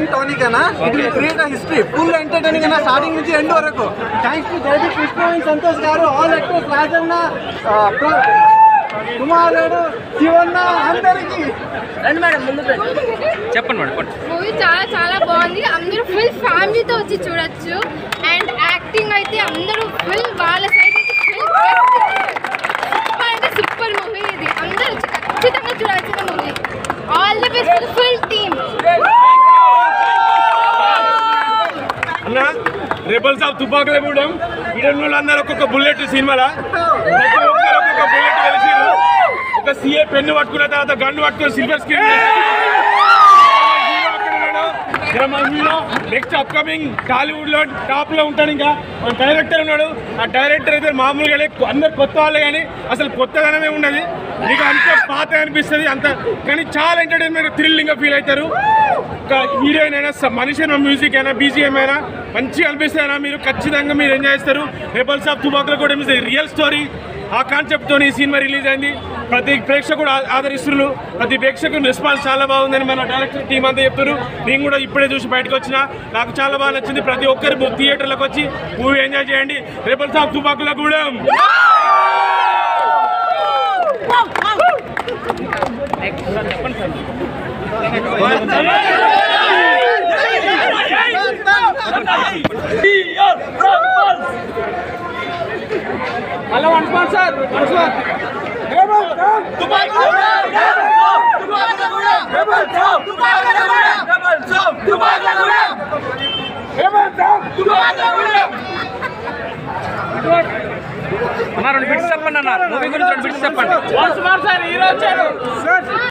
tonic అన్న it will create history full entertaining అన్న starting నుంచి ఎండ్ వరకు thanks to Jaydeep Krishna and Santosh garu all actors Rajanna ఆ, ప్ర- కుమారుడు శివన్న అందరికి చెప్పండి మేడం చెప్పండి మూవీ చాలా చాలా బాగుంది అందరూ ఫుల్ ఫ్యామిలీతో వచ్చి చూడొచ్చు అండ్ యాక్టింగ్ అయితే అందరూ ఫుల్ వాళ్ళ సైడ్ నుంచి ఫుల్ సూపర్ అంటే సూపర్ మూవీ ఇది అందరూ వచ్చి ఖచ్చితంగా చూడాల్సిన movie all the best full team అన్న rebels of Tupakula Gudem video అందరూ ఒక్కొక్క బుల్లెట్ సినిమాల ప్రతి ఒక్కరు ఒక్కొక్క బుల్లెట్ కలిసిరు ఒక సీఏ పెన్ను పట్టుకున్న తర్వాత గన్ను పట్టుకుని silver screen hero next upcoming Tollywood లో టాప్ లో ఉంటాడు ఇంకా మన డైరెక్టర్ ఉన్నాడు ఆ డైరెక్టర్ అయితే మామూలుగా లే- అందరు కొత్త వాళ్ళే కానీ అసలు కొత్తదనమే ఉన్నది మీకు అంత పాత అనిపిస్తుంది అంత కానీ చాలా ఎంటర్టైన్మెంట్ థ్రిల్లింగ్ గా ఫీల్ అవుతారు ఒక హీరోయిన్ అయినా స- మనిషి అయినా మ్యూజిక్ అయినా బీజిఎం అయినా మంచిగా అనిపిస్తాయినా మీరు ఖచ్చితంగా మీరు ఎంజాయ్ చేస్తారు రెబల్స్ ఆఫ్ తుబాకులో కూడా మీ రియల్ స్టోరీ ఆ కాన్సెప్ట్ తోని ఈ సినిమా రిలీజ్ అయింది ప్రతి ప్రేక్షకుడు ఆ- ఆదరిస్తున్నారు ప్రతి ప్రేక్షకుడు రెస్పాన్స్ చాలా బాగుందని మన డైరెక్టర్ టీం అంతా చెప్తారు నేను కూడా ఇప్పుడే చూసి బయటకు వచ్చిన నాకు చాలా బాగా నచ్చింది ప్రతి ఒక్కరు థియేటర్లకు వచ్చి మూవీ ఎంజాయ్ చేయండి రెబల్స్ ఆఫ్ తుబాకుల కూడా hello one sponsor one span అన్న రెండు బిట్స్ చెప్పండి అన్న మూవీ గురించి రెండు బిట్స్ చెప్పండి